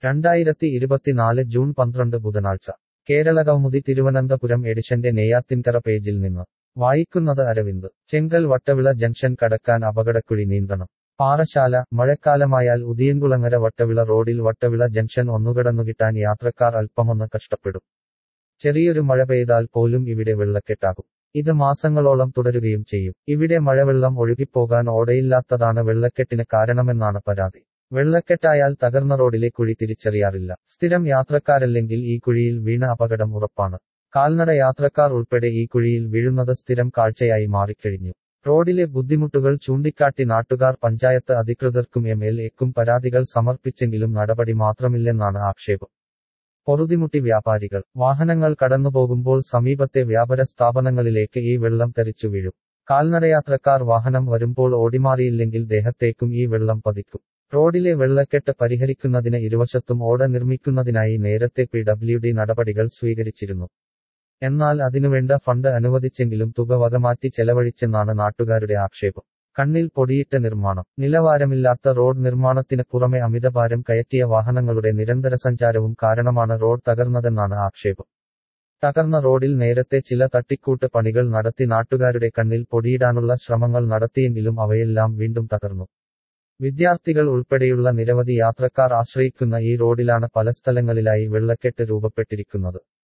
രണ്ടായിരത്തി ഇരുപത്തിനാല് ജൂൺ പന്ത്രണ്ട് ബുധനാഴ്ച കേരള കൗമുദി തിരുവനന്തപുരം എഡിഷന്റെ നെയ്യാത്തിൻകര പേജിൽ നിന്ന് വായിക്കുന്നത് അരവിന്ദ് ചെങ്കൽ വട്ടവിള ജംഗ്ഷൻ കടക്കാൻ അപകടക്കുഴി നീന്തണം പാറശാല മഴക്കാലമായാൽ ഉദിയൻകുളങ്ങര വട്ടവിള റോഡിൽ വട്ടവിള ജംഗ്ഷൻ ഒന്നുകടന്നുകിട്ടാൻ യാത്രക്കാർ അല്പമൊന്ന് കഷ്ടപ്പെടും ചെറിയൊരു മഴ പെയ്താൽ പോലും ഇവിടെ വെള്ളക്കെട്ടാകും ഇത് മാസങ്ങളോളം തുടരുകയും ചെയ്യും ഇവിടെ മഴവെള്ളം ഒഴുകിപ്പോകാൻ ഓടയില്ലാത്തതാണ് വെള്ളക്കെട്ടിന് കാരണമെന്നാണ് പരാതി വെള്ളക്കെട്ടായാൽ തകർന്ന റോഡിലെ കുഴി തിരിച്ചറിയാറില്ല സ്ഥിരം യാത്രക്കാരല്ലെങ്കിൽ ഈ കുഴിയിൽ വീണ അപകടം ഉറപ്പാണ് കാൽനട യാത്രക്കാർ ഉൾപ്പെടെ ഈ കുഴിയിൽ വീഴുന്നത് സ്ഥിരം കാഴ്ചയായി മാറിക്കഴിഞ്ഞു റോഡിലെ ബുദ്ധിമുട്ടുകൾ ചൂണ്ടിക്കാട്ടി നാട്ടുകാർ പഞ്ചായത്ത് അധികൃതർക്കും എം എൽ എക്കും പരാതികൾ സമർപ്പിച്ചെങ്കിലും നടപടി മാത്രമില്ലെന്നാണ് ആക്ഷേപം പൊറുതിമുട്ടി വ്യാപാരികൾ വാഹനങ്ങൾ കടന്നുപോകുമ്പോൾ സമീപത്തെ വ്യാപാര സ്ഥാപനങ്ങളിലേക്ക് ഈ വെള്ളം തെറിച്ചു വീഴും കാൽനടയാത്രക്കാർ വാഹനം വരുമ്പോൾ ഓടിമാറിയില്ലെങ്കിൽ ദേഹത്തേക്കും ഈ വെള്ളം പതിക്കും റോഡിലെ വെള്ളക്കെട്ട് പരിഹരിക്കുന്നതിന് ഇരുവശത്തും ഓട നിർമ്മിക്കുന്നതിനായി നേരത്തെ പി ഡബ്ല്യു ഡി നടപടികൾ സ്വീകരിച്ചിരുന്നു എന്നാൽ അതിനുവേണ്ട ഫണ്ട് അനുവദിച്ചെങ്കിലും തുക വകമാറ്റി ചെലവഴിച്ചെന്നാണ് നാട്ടുകാരുടെ ആക്ഷേപം കണ്ണിൽ പൊടിയിട്ട നിർമ്മാണം നിലവാരമില്ലാത്ത റോഡ് നിർമ്മാണത്തിന് പുറമെ അമിതഭാരം കയറ്റിയ വാഹനങ്ങളുടെ നിരന്തര സഞ്ചാരവും കാരണമാണ് റോഡ് തകർന്നതെന്നാണ് ആക്ഷേപം തകർന്ന റോഡിൽ നേരത്തെ ചില തട്ടിക്കൂട്ട് പണികൾ നടത്തി നാട്ടുകാരുടെ കണ്ണിൽ പൊടിയിടാനുള്ള ശ്രമങ്ങൾ നടത്തിയെങ്കിലും അവയെല്ലാം വീണ്ടും തകർന്നു വിദ്യാർത്ഥികൾ ഉൾപ്പെടെയുള്ള നിരവധി യാത്രക്കാർ ആശ്രയിക്കുന്ന ഈ റോഡിലാണ് പല സ്ഥലങ്ങളിലായി വെള്ളക്കെട്ട് രൂപപ്പെട്ടിരിക്കുന്നത്